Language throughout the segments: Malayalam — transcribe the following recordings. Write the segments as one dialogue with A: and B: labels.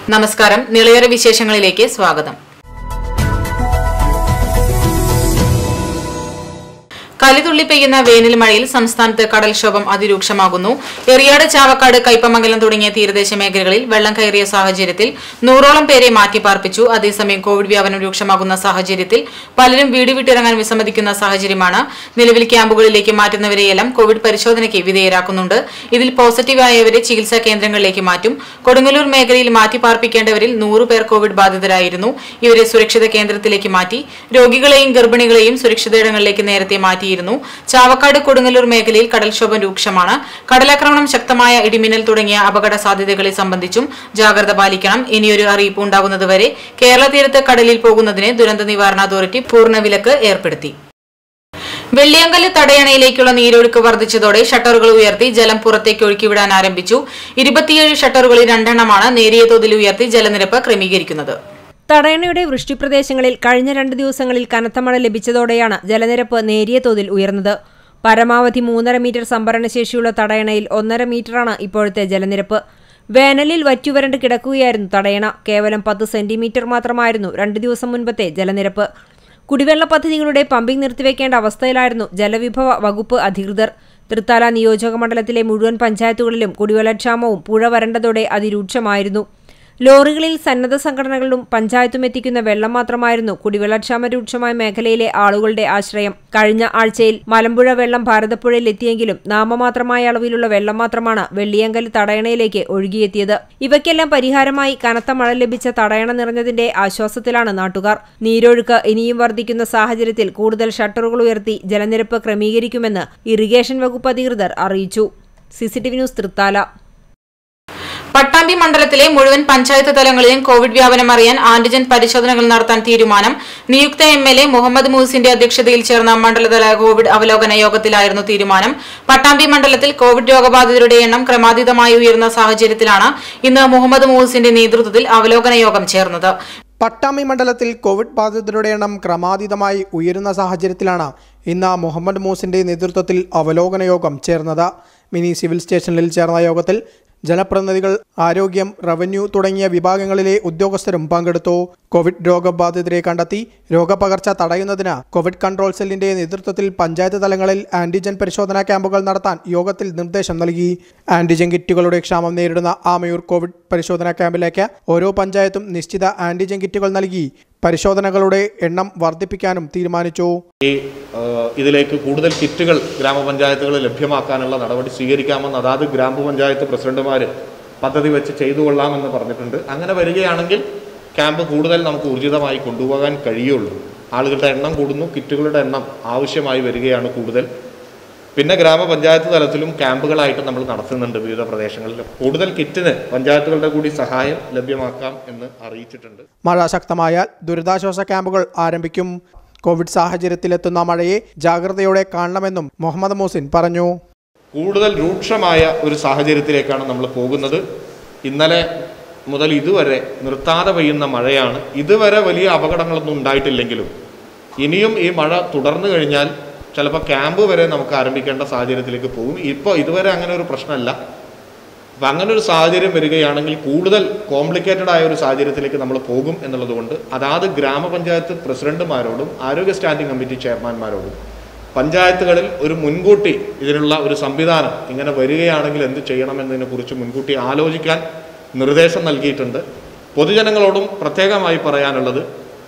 A: നമസ്കാരം നിളയറ വിശേഷങ്ങളിലേക്ക് സ്വാഗതം കലിതുള്ളി പെയ്യുന്ന വേനൽ മഴയിൽ സംസ്ഥാനത്ത് കടൽക്ഷോഭം അതിരൂക്ഷമാകുന്നു എറിയാട് ചാവക്കാട് കൈപ്പമംഗലം തുടങ്ങിയ തീരദേശ മേഖലകളിൽ വെള്ളം കയറിയ സാഹചര്യത്തിൽ നൂറോളം പേരെ മാറ്റിപ്പാർപ്പിച്ചു അതേസമയം കോവിഡ് വ്യാപനം രൂക്ഷമാകുന്ന സാഹചര്യത്തിൽ പലരും വീട് വിട്ടിറങ്ങാൻ വിസമ്മതിക്കുന്ന സാഹചര്യമാണ് നിലവിൽ ക്യാമ്പുകളിലേക്ക് മാറ്റുന്നവരെയെല്ലാം കോവിഡ് പരിശോധനയ്ക്ക് വിധേയരാക്കുന്നുണ്ട് ഇതിൽ പോസിറ്റീവായവരെ ചികിത്സാ കേന്ദ്രങ്ങളിലേക്ക് മാറ്റും കൊടുങ്ങല്ലൂർ മേഖലയിൽ മാറ്റിപ്പാർപ്പിക്കേണ്ടവരിൽ നൂറ് പേർ കോവിഡ് ബാധിതരായിരുന്നു ഇവരെ സുരക്ഷിത കേന്ദ്രത്തിലേക്ക് മാറ്റി രോഗികളെയും ഗർഭിണികളെയും സുരക്ഷിതയിടങ്ങളിലേക്ക് നേരത്തെ മാറ്റിയിരുന്നു ചാവക്കാട് കൊടുങ്ങല്ലൂർ മേഖലയിൽ കടൽക്ഷോഭം രൂക്ഷമാണ് കടലാക്രമണം ശക്തമായ ഇടിമിന്നൽ തുടങ്ങിയ അപകട സാധ്യതകളെ സംബന്ധിച്ചും ജാഗ്രത പാലിക്കണം ഇനിയൊരു അറിയിപ്പ് ഉണ്ടാകുന്നതുവരെ കേരള തീരത്ത് കടലിൽ പോകുന്നതിന് ദുരന്ത നിവാരണ അതോറിറ്റി പൂർണ്ണ വിലക്ക് ഏർപ്പെടുത്തി വെള്ളിയങ്കല് തടയണയിലേക്കുള്ള നീരൊഴുക്ക് വർദ്ധിച്ചതോടെ ഷട്ടറുകൾ ഉയർത്തി ജലം പുറത്തേക്ക് ഒഴുക്കിവിടാൻ ആരംഭിച്ചു ഇരുപത്തിയേഴ് ഷട്ടറുകളിൽ രണ്ടെണ്ണമാണ് നേരിയ തോതിൽ ഉയർത്തി ജലനിരപ്പ് ക്രമീകരിക്കുന്നത്
B: തടയണയുടെ വൃഷ്ടിപ്രദേശങ്ങളിൽ കഴിഞ്ഞ രണ്ട് ദിവസങ്ങളിൽ കനത്ത മഴ ലഭിച്ചതോടെയാണ് ജലനിരപ്പ് നേരിയ തോതിൽ ഉയർന്നത് പരമാവധി മൂന്നര മീറ്റർ സംഭരണശേഷിയുള്ള തടയണയിൽ ഒന്നര മീറ്ററാണ് ഇപ്പോഴത്തെ ജലനിരപ്പ് വേനലിൽ വറ്റുവരണ്ട് കിടക്കുകയായിരുന്നു തടയണ കേവലം പത്ത് സെന്റിമീറ്റർ മാത്രമായിരുന്നു രണ്ട് ദിവസം മുൻപത്തെ ജലനിരപ്പ് കുടിവെള്ള പദ്ധതികളുടെ പമ്പിംഗ് നിർത്തിവെക്കേണ്ട അവസ്ഥയിലായിരുന്നു ജലവിഭവ വകുപ്പ് അധികൃതർ തൃത്താല നിയോജക മണ്ഡലത്തിലെ മുഴുവൻ പഞ്ചായത്തുകളിലും കുടിവെള്ളക്ഷാമവും പുഴ വരണ്ടതോടെ അതിരൂക്ഷമായിരുന്നു ലോറികളിൽ സന്നദ്ധ സംഘടനകളും പഞ്ചായത്തും എത്തിക്കുന്ന വെള്ളം മാത്രമായിരുന്നു കുടിവെള്ളക്ഷാമ രൂക്ഷമായ മേഖലയിലെ ആളുകളുടെ ആശ്രയം കഴിഞ്ഞ ആഴ്ചയിൽ മലമ്പുഴ വെള്ളം ഭാരതപ്പുഴയിൽ എത്തിയെങ്കിലും നാമമാത്രമായ അളവിലുള്ള വെള്ളം മാത്രമാണ് വെള്ളിയങ്കൽ തടയണയിലേക്ക് ഒഴുകിയെത്തിയത് ഇവയ്ക്കെല്ലാം പരിഹാരമായി കനത്ത മഴ ലഭിച്ച തടയണ നിറഞ്ഞതിന്റെ ആശ്വാസത്തിലാണ് നാട്ടുകാർ നീരൊഴുക്ക് ഇനിയും വർദ്ധിക്കുന്ന സാഹചര്യത്തിൽ കൂടുതൽ ഷട്ടറുകൾ ഉയർത്തി ജലനിരപ്പ് ക്രമീകരിക്കുമെന്ന് ഇറിഗേഷൻ വകുപ്പ് അധികൃതർ അറിയിച്ചു സിസിടിവി ന്യൂസ് തൃത്താല
A: പട്ടാമ്പി മണ്ഡലത്തിലെ മുഴുവൻ പഞ്ചായത്ത് തലങ്ങളിലും കോവിഡ് വ്യാപനം അറിയാൻ ആന്റിജൻ പരിശോധനകൾ നടത്താൻ തീരുമാനം നിയുക്ത എം എൽ എ മുഹമ്മദ് മൂസിന്റെ അധ്യക്ഷതയിൽ ചേർന്ന മണ്ഡലതല കോവിഡ് അവലോകന യോഗത്തിലായിരുന്നു തീരുമാനം പട്ടാമ്പി മണ്ഡലത്തിൽ കോവിഡ് രോഗബാധിതരുടെ എണ്ണം ക്രമാതീതമായി ഉയർന്ന സാഹചര്യത്തിലാണ് ഇന്ന് മുഹമ്മദ് മൂസിന്റെ നേതൃത്വത്തിൽ അവലോകന യോഗം ചേർന്നത്
C: പട്ടാമ്പി മണ്ഡലത്തിൽ കോവിഡ് ബാധിതരുടെ എണ്ണം ക്രമാതീതമായി ഉയരുന്ന സാഹചര്യത്തിലാണ് ഇന്ന് മുഹമ്മദ് മൂസിന്റെ നേതൃത്വത്തിൽ അവലോകന യോഗം ചേർന്നത് മിനി സിവിൽ സ്റ്റേഷനിൽ ചേർന്ന യോഗത്തിൽ ജനപ്രതിനിധികൾ ആരോഗ്യം റവന്യൂ തുടങ്ങിയ വിഭാഗങ്ങളിലെ ഉദ്യോഗസ്ഥരും പങ്കെടുത്തു കോവിഡ് രോഗബാധിതരെ കണ്ടെത്തി രോഗപകർച്ച തടയുന്നതിന് കോവിഡ് കൺട്രോൾ സെല്ലിന്റെ നേതൃത്വത്തിൽ പഞ്ചായത്ത് തലങ്ങളിൽ ആന്റിജൻ പരിശോധനാ ക്യാമ്പുകൾ നടത്താൻ യോഗത്തിൽ നിർദ്ദേശം നൽകി ആന്റിജൻ കിറ്റുകളുടെ ക്ഷാമം നേരിടുന്ന ആമയൂർ കോവിഡ് പരിശോധനാ ക്യാമ്പിലേക്ക് ഓരോ പഞ്ചായത്തും നിശ്ചിത ആന്റിജൻ കിറ്റുകൾ നൽകി പരിശോധനകളുടെ എണ്ണം വർദ്ധിപ്പിക്കാനും തീരുമാനിച്ചു
D: ഈ ആ, ഇതിലേക്ക് കൂടുതൽ കിറ്റുകൾ ഗ്രാമപഞ്ചായത്തുകളിൽ ലഭ്യമാക്കാനുള്ള നടപടി സ്വീകരിക്കാമെന്ന് അതാത് ഗ്രാമപഞ്ചായത്ത് പ്രസിഡന്റുമാർ പദ്ധതി വെച്ച് ചെയ്തു കൊള്ളാമെന്ന് പറഞ്ഞിട്ടുണ്ട് അങ്ങനെ വരികയാണെങ്കിൽ ക്യാമ്പ് കൂടുതൽ നമുക്ക് ഊർജിതമായി കൊണ്ടുപോകാൻ കഴിയുള്ളൂ ആളുകളുടെ എണ്ണം കൂടുന്നു കിറ്റുകളുടെ എണ്ണം ആവശ്യമായി വരികയാണ് കൂടുതൽ പിന്നെ ഗ്രാമപഞ്ചായത്ത് തലത്തിലും ക്യാമ്പുകളായിട്ട് നമ്മൾ നടത്തുന്നുണ്ട് വിവിധ പ്രദേശങ്ങളിൽ കൂടുതൽ കിറ്റിന് പഞ്ചായത്തുകളുടെ കൂടി സഹായം ലഭ്യമാക്കാം എന്ന് അറിയിച്ചിട്ടുണ്ട്
C: മഴ ശക്തമായാൽ ദുരിതാശ്വാസ ക്യാമ്പുകൾ ആരംഭിക്കും കോവിഡ് സാഹചര്യത്തിലെത്തുന്ന മഴയെ ജാഗ്രതയോടെ കാണണമെന്നും മുഹമ്മദ് മൂസിൻ പറഞ്ഞു
D: കൂടുതൽ രൂക്ഷമായ ഒരു സാഹചര്യത്തിലേക്കാണ് നമ്മൾ പോകുന്നത് ഇന്നലെ മുതൽ ഇതുവരെ നിർത്താതെ പെയ്യുന്ന മഴയാണ് ഇതുവരെ വലിയ അപകടങ്ങളൊന്നും ഉണ്ടായിട്ടില്ലെങ്കിലും ഇനിയും ഈ മഴ തുടർന്നു കഴിഞ്ഞാൽ ചിലപ്പോൾ ക്യാമ്പ് വരെ നമുക്ക് ആരംഭിക്കേണ്ട സാഹചര്യത്തിലേക്ക് പോകും ഇപ്പോൾ ഇതുവരെ അങ്ങനെ ഒരു പ്രശ്നമല്ല അപ്പം അങ്ങനെ ഒരു സാഹചര്യം വരികയാണെങ്കിൽ കൂടുതൽ കോംപ്ലിക്കേറ്റഡ് ആയ ഒരു സാഹചര്യത്തിലേക്ക് നമ്മൾ പോകും എന്നുള്ളത് കൊണ്ട് അതാത് ഗ്രാമപഞ്ചായത്ത് പ്രസിഡന്റുമാരോടും ആരോഗ്യ സ്റ്റാൻഡിംഗ് കമ്മിറ്റി ചെയർമാൻമാരോടും പഞ്ചായത്തുകളിൽ ഒരു മുൻകൂട്ടി ഇതിനുള്ള ഒരു സംവിധാനം ഇങ്ങനെ വരികയാണെങ്കിൽ എന്ത് ചെയ്യണമെന്നതിനെ കുറിച്ച് മുൻകൂട്ടി ആലോചിക്കാൻ നിർദ്ദേശം നൽകിയിട്ടുണ്ട് പൊതുജനങ്ങളോടും പ്രത്യേകമായി പറയാനുള്ളത്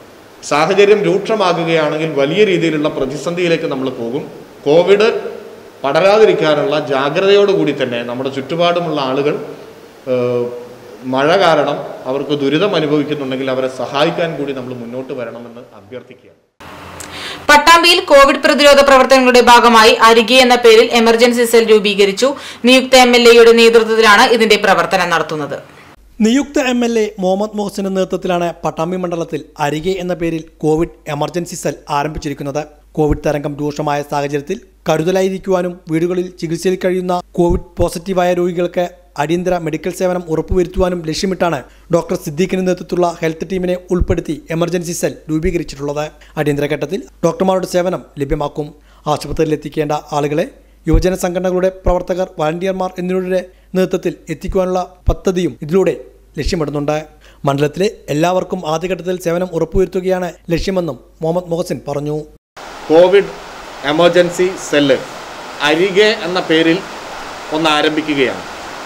D: സാഹചര്യം രൂക്ഷമാകുകയാണെങ്കിൽ വലിയ രീതിയിലുള്ള പ്രതിസന്ധിയിലേക്ക് നമ്മൾ പോകും കോവിഡ് പടരാതിരിക്കാനുള്ള ജാഗ്രതയോടുകൂടി തന്നെ നമ്മുടെ ചുറ്റുപാടുമുള്ള ആളുകൾ ഏഹ്, മഴ കാരണം അവർക്ക് ദുരിതം അനുഭവിക്കുന്നുണ്ടെങ്കിൽ അവരെ സഹായിക്കാൻ കൂടി നമ്മൾ മുന്നോട്ട് വരണമെന്ന് അഭ്യർത്ഥിക്കുകയാണ്
A: പട്ടാമ്പിയിൽ കോവിഡ് പ്രതിരോധ പ്രവർത്തനങ്ങളുടെ ഭാഗമായി അരികെ എന്ന പേരിൽ എമർജൻസി സെൽ രൂപീകരിച്ചു നിയുക്ത എം എൽ എയുടെ നേതൃത്വത്തിലാണ് ഇതിന്റെ പ്രവർത്തനം നടത്തുന്നത്
E: നിയുക്ത എം എൽ എ മുഹമ്മദ് മുഹസിന്റെ നേതൃത്വത്തിലാണ് പട്ടാമ്പി മണ്ഡലത്തിൽ അരികെ എന്ന പേരിൽ കോവിഡ് എമർജൻസി സെൽ ആരംഭിച്ചിരിക്കുന്നത് കോവിഡ് തരംഗം രൂക്ഷമായ സാഹചര്യത്തിൽ കരുതലായിരിക്കുവാനും വീടുകളിൽ ചികിത്സയിൽ കഴിയുന്ന കോവിഡ് പോസിറ്റീവായ രോഗികൾക്ക് അടിയന്തര മെഡിക്കൽ സേവനം ഉറപ്പുവരുത്തുവാനും ലക്ഷ്യമിട്ടാണ് ഡോക്ടർ സിദ്ദീഖിന്റെ നേതൃത്വത്തിലുള്ള ഹെൽത്ത് ടീമിനെ ഉൾപ്പെടുത്തി എമർജൻസി സെൽ രൂപീകരിച്ചിട്ടുള്ളത് അടിയന്തര ഘട്ടത്തിൽ ഡോക്ടർമാരുടെ സേവനം ലഭ്യമാക്കും ആശുപത്രിയിൽ എത്തിക്കേണ്ട ആളുകളെ യുവജന സംഘടനകളുടെ പ്രവർത്തകർ വളണ്ടിയർമാർ എന്നിവരുടെ നേതൃത്വത്തിൽ എത്തിക്കുവാനുള്ള പദ്ധതിയും ഇതിലൂടെ ലക്ഷ്യമിടുന്നുണ്ട് മണ്ഡലത്തിലെ എല്ലാവർക്കും ആദ്യഘട്ടത്തിൽ സേവനം ഉറപ്പുവരുത്തുകയാണ് ലക്ഷ്യമെന്നും മുഹമ്മദ് മൊഹസിൻ പറഞ്ഞു
D: കോവിഡ് എമർജൻസി സെല്ല് അരികെ എന്ന പേരിൽ ഒന്ന് ആരംഭിക്കുകയാണ്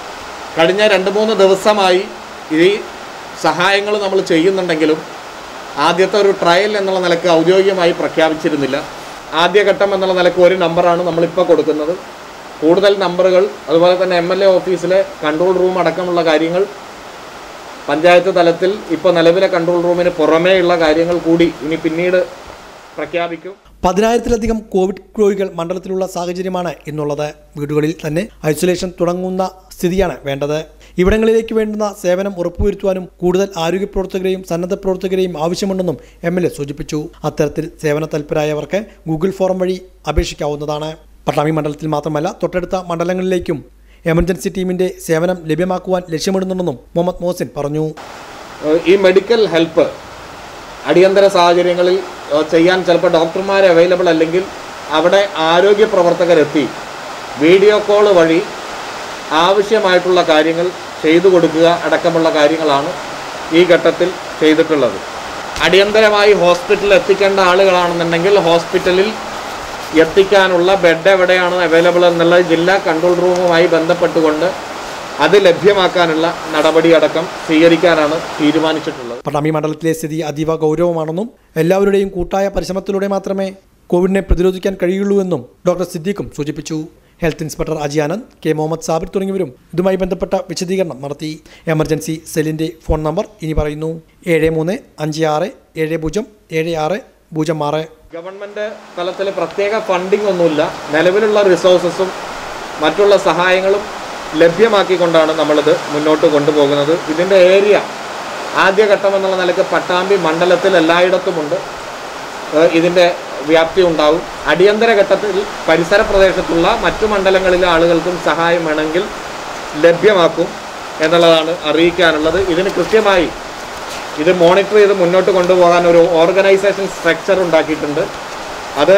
D: കഴിഞ്ഞ രണ്ട് മൂന്ന് ദിവസമായി ഈ സഹായങ്ങൾ നമ്മൾ ചെയ്യുന്നുണ്ടെങ്കിലും ആദ്യത്തെ ഒരു ട്രയൽ എന്നുള്ള നിലക്ക് ഔദ്യോഗികമായി പ്രഖ്യാപിച്ചിരുന്നില്ല ആദ്യഘട്ടം എന്നുള്ള നിലക്ക് ഒരു നമ്പറാണ് നമ്മളിപ്പോൾ കൊടുക്കുന്നത് കൂടുതൽ നമ്പറുകൾ അതുപോലെ തന്നെ എം എൽ എ ഓഫീസിലെ കൺട്രോൾ റൂം അടക്കമുള്ള കാര്യങ്ങൾ പഞ്ചായത്ത് തലത്തിൽ ഇപ്പോൾ നിലവിലെ കൺട്രോൾ റൂമിന് പുറമേയുള്ള കാര്യങ്ങൾ കൂടി ഇനി പിന്നീട് പ്രഖ്യാപിക്കും
E: പതിനായിരത്തിലധികം കോവിഡ് രോഗികൾ മണ്ഡലത്തിലുള്ള സാഹചര്യമാണ് ഇന്നുള്ളത് വീടുകളിൽ തന്നെ ഐസൊലേഷൻ തുടങ്ങുന്ന സ്ഥിതിയാണ് വേണ്ടത് ഇവിടങ്ങളിലേക്ക് വേണ്ടുന്ന സേവനം ഉറപ്പുവരുത്തുവാനും കൂടുതൽ ആരോഗ്യ പ്രവർത്തകരെയും സന്നദ്ധ പ്രവർത്തകരെയും ആവശ്യമുണ്ടെന്നും എം എൽ എ സൂചിപ്പിച്ചു അത്തരത്തിൽ സേവന തൽപരായവർക്ക് ഗൂഗിൾ ഫോറം വഴി അപേക്ഷിക്കാവുന്നതാണ് പട്ടാമ്പി മണ്ഡലത്തിൽ മാത്രമല്ല തൊട്ടടുത്ത മണ്ഡലങ്ങളിലേക്കും എമർജൻസി ടീമിന്റെ സേവനം ലഭ്യമാക്കുവാൻ ലക്ഷ്യമിടുന്നുണ്ടെന്നും മുഹമ്മദ് മോഹസിൻ പറഞ്ഞു
D: ഏഹ് ഈ മെഡിക്കൽ ഹെൽപ്പ് അടിയന്തര സാഹചര്യങ്ങളിൽ ഏഹ് ചെയ്യാൻ ചിലപ്പോൾ ഡോക്ടർമാർ അവൈലബിൾ അല്ലെങ്കിൽ അവിടെ ആരോഗ്യ പ്രവർത്തകരെത്തി വീഡിയോ കോൾ വഴി ആവശ്യമായിട്ടുള്ള കാര്യങ്ങൾ ചെയ്തു കൊടുക്കുക അടക്കമുള്ള കാര്യങ്ങളാണ് ഈ ഘട്ടത്തിൽ ചെയ്തിട്ടുള്ളത് അടിയന്തരമായി ഹോസ്പിറ്റലിൽ എത്തിക്കേണ്ട ആളുകളാണെന്നുണ്ടെങ്കിൽ ഹോസ്പിറ്റലിൽ എത്തിക്കാനുള്ള ബെഡ് എവിടെയാണ് അവൈലബിൾ എന്നുള്ള ജില്ലാ കൺട്രോൾ റൂമുമായി ബന്ധപ്പെട്ടുകൊണ്ട് അത് ലഭ്യമാക്കാനുള്ള നടപടിയടക്കം സ്വീകരിക്കാനാണ് തീരുമാനിച്ചിട്ടുള്ളത്
E: പട്ടാമ്പി മണ്ഡലത്തിലെ സ്ഥിതി അതീവ ഗൗരവമാണെന്നും എല്ലാവരുടെയും കൂട്ടായ പരിശ്രമത്തിലൂടെ മാത്രമേ കോവിഡിനെ പ്രതിരോധിക്കാൻ കഴിയുള്ളൂ എന്നും ഡോക്ടർ സിദ്ദീഖും സൂചിപ്പിച്ചു health inspector Aji Anand K Muhammad Sabir തുടങ്ങിയവരും ഇതുമായി ബന്ധപ്പെട്ട വിശദീകരണം നടത്തി എമർജൻസി സെല്ലിന്റെ ഫോൺ നമ്പർ ഇനി പറയുന്നു ഏഴ് മൂന്ന് അഞ്ച് ആറ് ഏഴ് പൂജ്യം ഏഴ് ആറ് പൂജ്യം ആറ്
D: ഗവൺമെന്റ് തലത്തിൽ പ്രത്യേക ഫണ്ടിംഗ് ഒന്നുമില്ല നിലവിലുള്ള റിസോഴ്സസും മറ്റുള്ള സഹായങ്ങളും ലഭ്യമാക്കിക്കൊണ്ടാണ് നമ്മളിത് മുന്നോട്ട് കൊണ്ടുപോകുന്നത് ഇതിൻ്റെ ഏരിയ ആദ്യഘട്ടം എന്നുള്ള നിലക്ക് പട്ടാമ്പി മണ്ഡലത്തിൽ എല്ലായിടത്തുമുണ്ട് ഏഹ് ഇതിൻ്റെ വ്യാപ്തി ഉണ്ടാവും അടിയന്തര ഘട്ടത്തിൽ പരിസര പ്രദേശത്തുള്ള മറ്റു മണ്ഡലങ്ങളിലെ ആളുകൾക്കും സഹായം വേണമെങ്കിൽ ലഭ്യമാക്കും എന്നുള്ളതാണ് അറിയിക്കാനുള്ളത് ഇതിന് കൃത്യമായി ഇത് മോണിറ്റർ ചെയ്ത് മുന്നോട്ട് കൊണ്ടുപോകാൻ ഒരു ഓർഗനൈസേഷൻ സ്ട്രക്ചർ ഉണ്ടാക്കിയിട്ടുണ്ട് അത്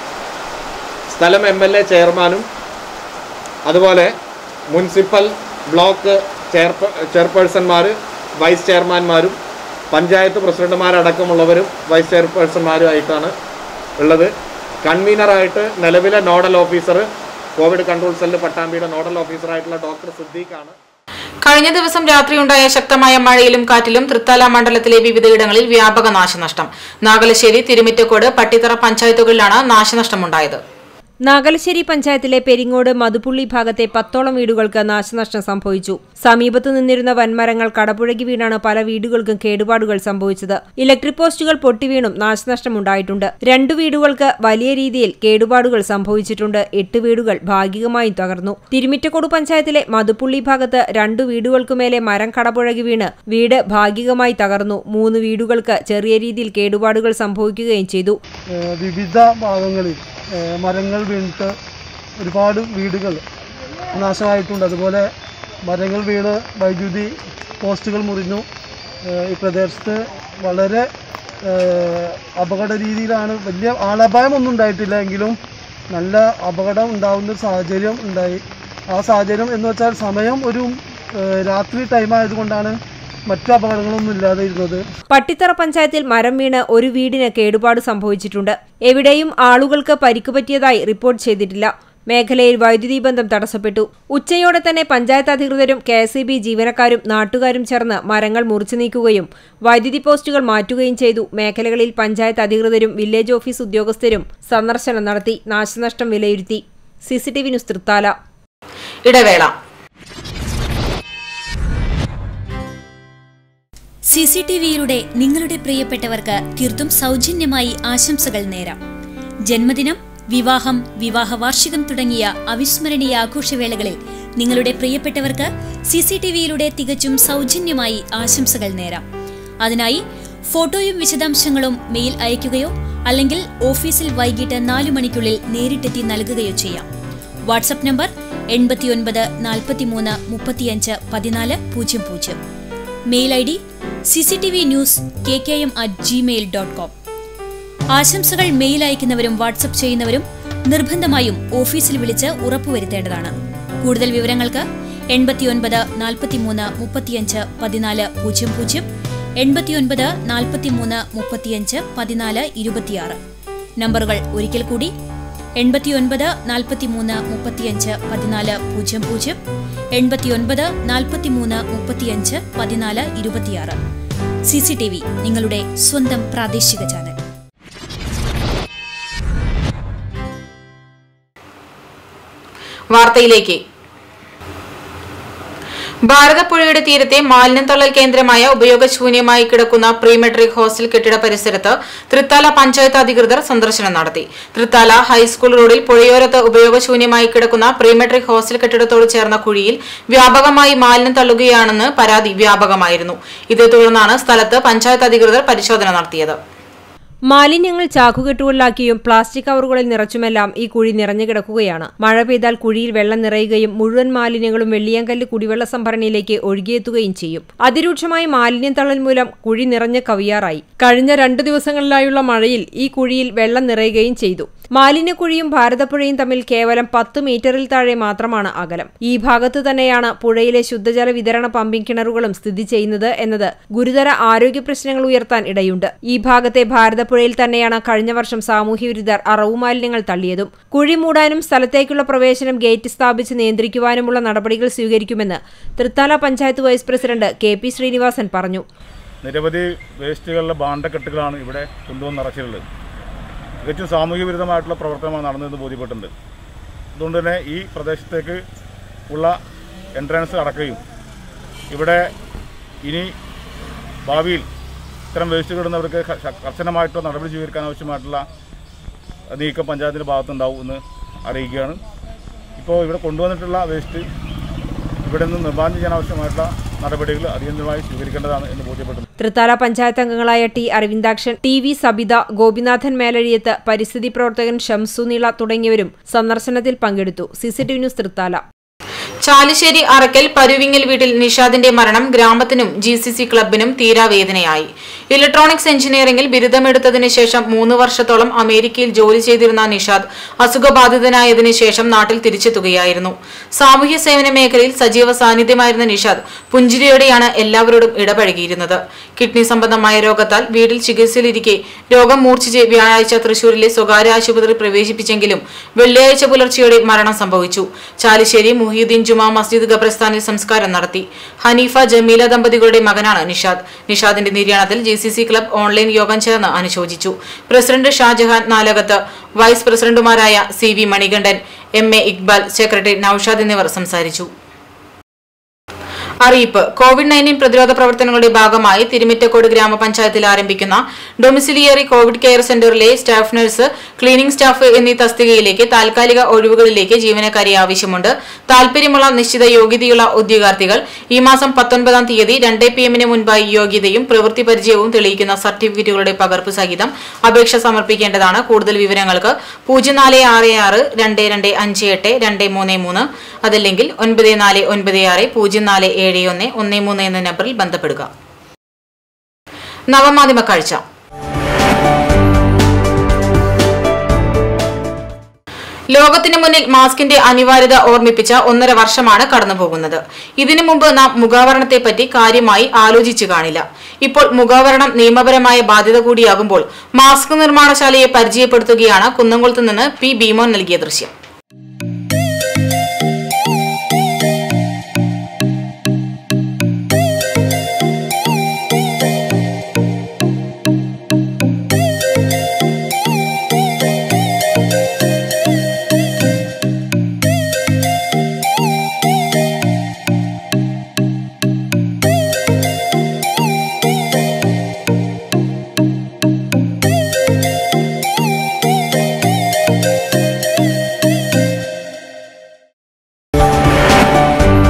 D: സ്ഥലം എം എൽ എ ചെയർമാനും അതുപോലെ മുനിസിപ്പൽ ബ്ലോക്ക് ചെയർപ ചെയർപേഴ്സൺമാർ വൈസ് ചെയർമാൻമാരും പഞ്ചായത്ത് പ്രസിഡന്റുമാരടക്കമുള്ളവരും വൈസ് ചെയർപേഴ്സൺമാരുമായിട്ടാണ് ഉള്ളത് കൺവീനറായിട്ട് നിലവിലെ nodal officer Covid control cell പട്ടാമ്പിയുടെ നോഡൽ ഓഫീസറായിട്ടുള്ള ഡോക്ടർ സിദ്ദീഖാണ്
A: കഴിഞ്ഞ ദിവസം രാത്രിയുണ്ടായ ശക്തമായ മഴയിലും കാറ്റിലും തൃത്താല മണ്ഡലത്തിലെ വിവിധയിടങ്ങളിൽ വ്യാപക നാശനഷ്ടം നാഗലശ്ശേരി തിരുമിറ്റക്കോട് പട്ടിത്തറ പഞ്ചായത്തുകളിലാണ് നാശനഷ്ടമുണ്ടായത്
B: നാഗലശ്ശേരി പഞ്ചായത്തിലെ പെരിങ്ങോട് മധുപുള്ളി ഭാഗത്തെ പത്തോളം വീടുകൾക്ക് നാശനഷ്ടം സംഭവിച്ചു സമീപത്തു നിന്നിരുന്ന വൻമരങ്ങൾ കടപുഴകി വീണാണ് പല വീടുകൾക്കും കേടുപാടുകൾ സംഭവിച്ചത് ഇലക്ട്രിക് പോസ്റ്റുകൾ പൊട്ടിവീണും നാശനഷ്ടമുണ്ടായിട്ടുണ്ട് രണ്ടു വീടുകൾക്ക് വലിയ രീതിയിൽ കേടുപാടുകൾ സംഭവിച്ചിട്ടുണ്ട് എട്ട് വീടുകൾ ഭാഗികമായും തകർന്നു തിരുമിറ്റക്കോട് പഞ്ചായത്തിലെ മധുപുള്ളി ഭാഗത്ത് രണ്ടു വീടുകൾക്കുമേലെ മരം കടപുഴകി വീണ് വീട് ഭാഗികമായി തകർന്നു മൂന്ന് വീടുകൾക്ക് ചെറിയ രീതിയിൽ കേടുപാടുകൾ സംഭവിക്കുകയും ചെയ്തു
F: ഏഹ് വിവിധ ഭാഗങ്ങളിൽ ഏഹ് മരങ്ങൾ വീണിട്ട് ഒരുപാട് വീടുകൾ നാശമായിട്ടുണ്ട് അതുപോലെ മരങ്ങൾ വീണ് വൈദ്യുതി പോസ്റ്റുകൾ മുറിഞ്ഞു ഏഹ് ഈ പ്രദേശത്ത് വളരെ ഏഹ് അപകട രീതിയിലാണ് വലിയ ആളപായമൊന്നും ഉണ്ടായിട്ടില്ല എങ്കിലും നല്ല അപകടം ഉണ്ടാവുന്ന ഒരു സാഹചര്യം ഉണ്ടായി ആ സാഹചര്യം എന്ന് വെച്ചാൽ സമയം ഒരു ഏഹ് രാത്രി ടൈം ആയതുകൊണ്ടാണ് മറ്റു അപകടങ്ങളൊന്നും ഇല്ലാതെ ഇരുന്നത്
B: പട്ടിത്തറ പഞ്ചായത്തിൽ മരം വീണ് ഒരു വീടിന് കേടുപാട് സംഭവിച്ചിട്ടുണ്ട് എവിടെയും ആളുകൾക്ക് പരിക്ക് പറ്റിയതായി റിപ്പോർട്ട് ചെയ്തിട്ടില്ല മേഖലയിൽ വൈദ്യുതി ബന്ധം തടസ്സപ്പെട്ടു ഉച്ചയോടെ തന്നെ പഞ്ചായത്ത് അധികൃതരും കെ എസ് ജീവനക്കാരും നാട്ടുകാരും ചേർന്ന് മരങ്ങൾ മുറിച്ചു നീക്കുകയും വൈദ്യുതി പോസ്റ്റുകൾ മാറ്റുകയും ചെയ്തു മേഖലകളിൽ പഞ്ചായത്ത് അധികൃതരും വില്ലേജ് ഓഫീസ് ഉദ്യോഗസ്ഥരും സന്ദർശനം നടത്തി നാശനഷ്ടം വിലയിരുത്തി സിസിടിവി ന്യൂസ് തൃത്താല
A: ഇടവേള
G: സി സി ടി വിയിലൂടെ നിങ്ങളുടെ പ്രിയപ്പെട്ടവർക്ക് തീർത്തും സൗജന്യമായി ആശംസകൾ നേരാം ജന്മദിനം വിവാഹം വിവാഹ വാർഷികം തുടങ്ങിയ അവിസ്മരണീയ ആഘോഷവേളകളിൽ നിങ്ങളുടെ പ്രിയപ്പെട്ടവർക്ക് സി സി ടി വിയിലൂടെ തികച്ചും സൗജന്യമായി ആശംസകൾ നേരാം അതിനായി ഫോട്ടോയും വിശദാംശങ്ങളും മെയിൽ അയയ്ക്കുകയോ അല്ലെങ്കിൽ ഓഫീസിൽ വൈകിട്ട് നാലു മണിക്കുള്ളിൽ നേരിട്ടെത്തി നൽകുകയോ ചെയ്യാം വാട്സപ്പ് നമ്പർ എൺപത്തിയൊൻപത് നാൽപ്പത്തിമൂന്ന് മുപ്പത്തിയഞ്ച് പതിനാല് പൂജ്യം പൂജ്യം mail I D C C T V news K K M at Gmail dot com ആശംസകൾ മെയിൽ അയക്കുന്നവരും വാട്സപ്പ് ചെയ്യുന്നവരും നിർബന്ധമായും ഓഫീസിൽ വിളിച്ച് ഉറപ്പുവരുത്തേണ്ടതാണ് കൂടുതൽ വിവരങ്ങൾക്ക് എൺപത്തിയൊൻപത് നാൽപ്പത്തിമൂന്ന് മുപ്പത്തിയഞ്ച് പതിനാല് പൂജ്യം പൂജ്യം എൺപത്തിയൊൻപത് നാൽപ്പത്തിമൂന്ന് മുപ്പത്തിയഞ്ച് പതിനാല് ഇരുപത്തിയാറ് നമ്പറുകൾ ഒരിക്കൽ കൂടി എൺപത്തിയൊൻപത് നാൽപ്പത്തിമൂന്ന് മുപ്പത്തിയഞ്ച് പതിനാല് പൂജ്യം പൂജ്യം എൺപത്തിയൊൻപത് നാൽപ്പത്തിമൂന്ന് മുപ്പത്തിയഞ്ച് പതിനാല് ഇരുപത്തിയാറ് സി സി ടി വി നിങ്ങളുടെ സ്വന്തം പ്രാദേശിക ചാനൽ
A: വാർത്തയിലേക്ക് ഭാരതപ്പുഴയുടെ തീരത്തെ മാലിന്യം തള്ളൽ കേന്ദ്രമായ ഉപയോഗശൂന്യമായി കിടക്കുന്ന പ്രീ മെട്രിക് ഹോസ്റ്റൽ കെട്ടിട പരിസരത്ത് തൃത്താല പഞ്ചായത്ത് അധികൃതർ സന്ദർശനം നടത്തി തൃത്താല ഹൈസ്കൂൾ റോഡിൽ പുഴയോരത്ത് ഉപയോഗശൂന്യമായി കിടക്കുന്ന പ്രീ മെട്രിക് ഹോസ്റ്റൽ കെട്ടിടത്തോട് ചേർന്ന കുഴിയിൽ വ്യാപകമായി മാലിന്യം തള്ളുകയാണെന്ന് പരാതി വ്യാപകമായിരുന്നു ഇതേ തുടർന്നാണ് സ്ഥലത്ത് പഞ്ചായത്ത് അധികൃതർ പരിശോധന നടത്തിയത്
B: മാലിന്യങ്ങൾ ചാക്കുകെട്ടുകളിലാക്കിയും പ്ലാസ്റ്റിക് കവറുകളിൽ നിറച്ചുമെല്ലാം ഈ കുഴി നിറഞ്ഞു കിടക്കുകയാണ് മഴ പെയ്താൽ കുഴിയിൽ വെള്ളം നിറയുകയും മുഴുവൻ മാലിന്യങ്ങളും വെള്ളിയാങ്കല്ല് കുടിവെള്ള സംഭരണിയിലേക്ക് ഒഴുകിയെത്തുകയും ചെയ്യും അതിരൂക്ഷമായ മാലിന്യം തള്ളൽ മൂലം കുഴി നിറഞ്ഞ് കവിയാറായി കഴിഞ്ഞ രണ്ടു ദിവസങ്ങളിലായുള്ള മഴയിൽ ഈ കുഴിയിൽ വെള്ളം നിറയുകയും ചെയ്തു മാലിന്യക്കുഴിയും ഭാരതപ്പുഴയും തമ്മിൽ കേവലം പത്ത് മീറ്ററിൽ താഴെ മാത്രമാണ് അകലം ഈ ഭാഗത്ത് തന്നെയാണ് പുഴയിലെ ശുദ്ധജല വിതരണ പമ്പിംഗ് കിണറുകളും സ്ഥിതി ചെയ്യുന്നത് എന്നത് ഗുരുതര ആരോഗ്യ പ്രശ്നങ്ങൾ ഉയർത്താൻ ഇടയുണ്ട് ഈ ഭാഗത്തെ ഭാരതപ്പുഴയിൽ തന്നെയാണ് കഴിഞ്ഞ വർഷം സാമൂഹ്യ വിരുദ്ധർ അറവു മാലിന്യങ്ങൾ തള്ളിയതും കുഴി മൂടാനും സ്ഥലത്തേക്കുള്ള പ്രവേശനം ഗേറ്റ് സ്ഥാപിച്ച് നിയന്ത്രിക്കുവാനുമുള്ള നടപടികൾ സ്വീകരിക്കുമെന്ന് Thrithala panchayat vice president K P Srinivasan പറഞ്ഞു
H: നിരവധി വേസ്റ്റുകളുടെ ബാണ്ടക്കെട്ടുകളാണ് ഇവിടെ കൊണ്ടുവന്ന് നിറച്ചിട്ടുള്ളത് തികച്ചും സാമൂഹ്യ വിരുദ്ധമായിട്ടുള്ള പ്രവർത്തനമാണ് നടന്നതെന്ന് ബോധ്യപ്പെട്ടിട്ടുണ്ട് അതുകൊണ്ട് തന്നെ ഈ പ്രദേശത്തേക്ക് ഉള്ള എൻട്രൻസ് അടക്കുകയും ഇവിടെ ഇനി ഭാവിയിൽ ഇത്തരം വേസ്റ്റ് കിടുന്നവർക്ക് ക- ശ- കർശനമായിട്ടുള്ള നടപടി സ്വീകരിക്കാൻ ആവശ്യമായിട്ടുള്ള നീക്കം പഞ്ചായത്തിൻ്റെ ഭാഗത്തുണ്ടാവും എന്ന് അറിയിക്കുകയാണ് ഇപ്പോൾ ഇവിടെ കൊണ്ടുവന്നിട്ടുള്ള വേസ്റ്റ് ഇവിടെ നിന്ന് നിർമ്മാർജ്ജനം ചെയ്യാൻ ആവശ്യമായിട്ടുള്ള നടപടികൾ അടിയന്തരമായി സ്വീകരിക്കേണ്ടതാണ് എന്ന് ബോധ്യപ്പെട്ടു
B: തൃത്താല പഞ്ചായത്ത് അംഗങ്ങളായ T Aravindakshan T V Sabitha Gopinathan Melazhiyath പരിസ്ഥിതി പ്രവർത്തകൻ ഷംസു നീള തുടങ്ങിയവരും സന്ദർശനത്തിൽ പങ്കെടുത്തു സിസിടിവി ന്യൂസ് തൃത്താല
A: ചാലിശ്ശേരി അറക്കൽ പരുവിങ്ങൽ വീട്ടിൽ നിഷാദിന്റെ മരണം ഗ്രാമത്തിനും ജി സി സി ക്ലബിനും തീരാവേദനയായി ഇലക്ട്രോണിക്സ് എഞ്ചിനീയറിംഗിൽ ബിരുദമെടുത്തതിനു ശേഷം മൂന്ന് വർഷത്തോളം അമേരിക്കയിൽ ജോലി ചെയ്തിരുന്ന നിഷാദ് അസുഖബാധിതനായതിനു ശേഷം നാട്ടിൽ തിരിച്ചെത്തുകയായിരുന്നു സാമൂഹ്യ സേവന മേഖലയിൽ സജീവ സാന്നിധ്യമായിരുന്ന നിഷാദ് പുഞ്ചിരിയോടെയാണ് എല്ലാവരോടും ഇടപഴകിയിരുന്നത് കിഡ്നി സംബന്ധമായ രോഗത്താൽ വീട്ടിൽ ചികിത്സയിലിരിക്കെ രോഗം മൂർച്ഛിച്ച് വ്യാഴാഴ്ച തൃശൂരിലെ സ്വകാര്യ ആശുപത്രിയിൽ പ്രവേശിപ്പിച്ചെങ്കിലും വെള്ളിയാഴ്ച പുലർച്ചെയോടെ മരണം സംഭവിച്ചു ചാലിശ്ശേരി മുഹിയുദ്ദീൻ ജുമാ മസ്ജിദ് ഖബർസ്ഥാനിൽ സംസ്കാരം നടത്തി ഹനീഫ ജമീല ദമ്പതികളുടെ മകനാണ് നിഷാദ് നിഷാദിന്റെ നിര്യാണത്തിൽ G C C club online യോഗം ചേർന്ന് അനുശോചിച്ചു പ്രസിഡന്റ് ഷാജഹാൻ നാലകത്ത് വൈസ് പ്രസിഡന്റുമാരായ C V Manikandan M A Iqbal secretary Naushad എന്നിവർ സംസാരിച്ചു അറിയിപ്പ് കോവിഡ് നയൻറ്റീൻ പ്രതിരോധ പ്രവർത്തനങ്ങളുടെ ഭാഗമായി തിരുമിറ്റക്കോട് ഗ്രാമപഞ്ചായത്തിൽ ആരംഭിക്കുന്ന ഡൊമിസിലിയറി കോവിഡ് കെയർ സെന്ററിലെ സ്റ്റാഫ് നഴ്സ് ക്ലീനിംഗ് സ്റ്റാഫ് എന്നീ തസ്തികയിലേക്ക് താൽക്കാലിക ഒഴിവുകളിലേക്ക് ജീവനക്കാരെ ആവശ്യമുണ്ട് താൽപര്യമുള്ള നിശ്ചിത യോഗ്യതയുള്ള ഉദ്യോഗാർത്ഥികൾ ഈ മാസം പത്തൊൻപതാം തീയതി രണ്ട് പി എമ്മിന് മുൻപായി യോഗ്യതയും പ്രവൃത്തി പരിചയവും തെളിയിക്കുന്ന സർട്ടിഫിക്കറ്റുകളുടെ പകർപ്പ് സഹിതം അപേക്ഷ സമർപ്പിക്കേണ്ടതാണ് കൂടുതൽ വിവരങ്ങൾക്ക് പൂജ്യം നാല് ആറ് ആറ് രണ്ട് രണ്ട് അഞ്ച് എട്ട് രണ്ട് മൂന്ന് മൂന്ന് അതല്ലെങ്കിൽ ഒൻപത് നാല് ഒൻപത് ആറ് പൂജ്യം നാല് ഏഴ് ഒന്ന് ഒന്ന് മൂന്ന് എന്ന നമ്പറിൽ ബന്ധപ്പെടുക നവമാധ്യമ കാഴ്ച ലോകത്തിന് മുന്നിൽ മാസ്കിന്റെ അനിവാര്യത ഓർമ്മിപ്പിച്ച ഒന്നര വർഷമാണ് കടന്നുപോകുന്നത് ഇതിനു മുമ്പ് നാം മുഖാവരണത്തെപ്പറ്റി കാര്യമായി ആലോചിച്ചു കാണില്ല ഇപ്പോൾ മുഖാവരണം നിയമപരമായ ബാധ്യത കൂടിയാകുമ്പോൾ മാസ്ക് നിർമ്മാണശാലയെ പരിചയപ്പെടുത്തുകയാണ് കുന്നംകുളത്ത് നിന്ന് പി ഭീമോൻ നൽകിയ ദൃശ്യം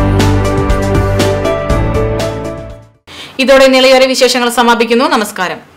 A: ഇതോടെ നിളയേറെ വിശേഷങ്ങൾ സമാപിക്കുന്നു നമസ്കാരം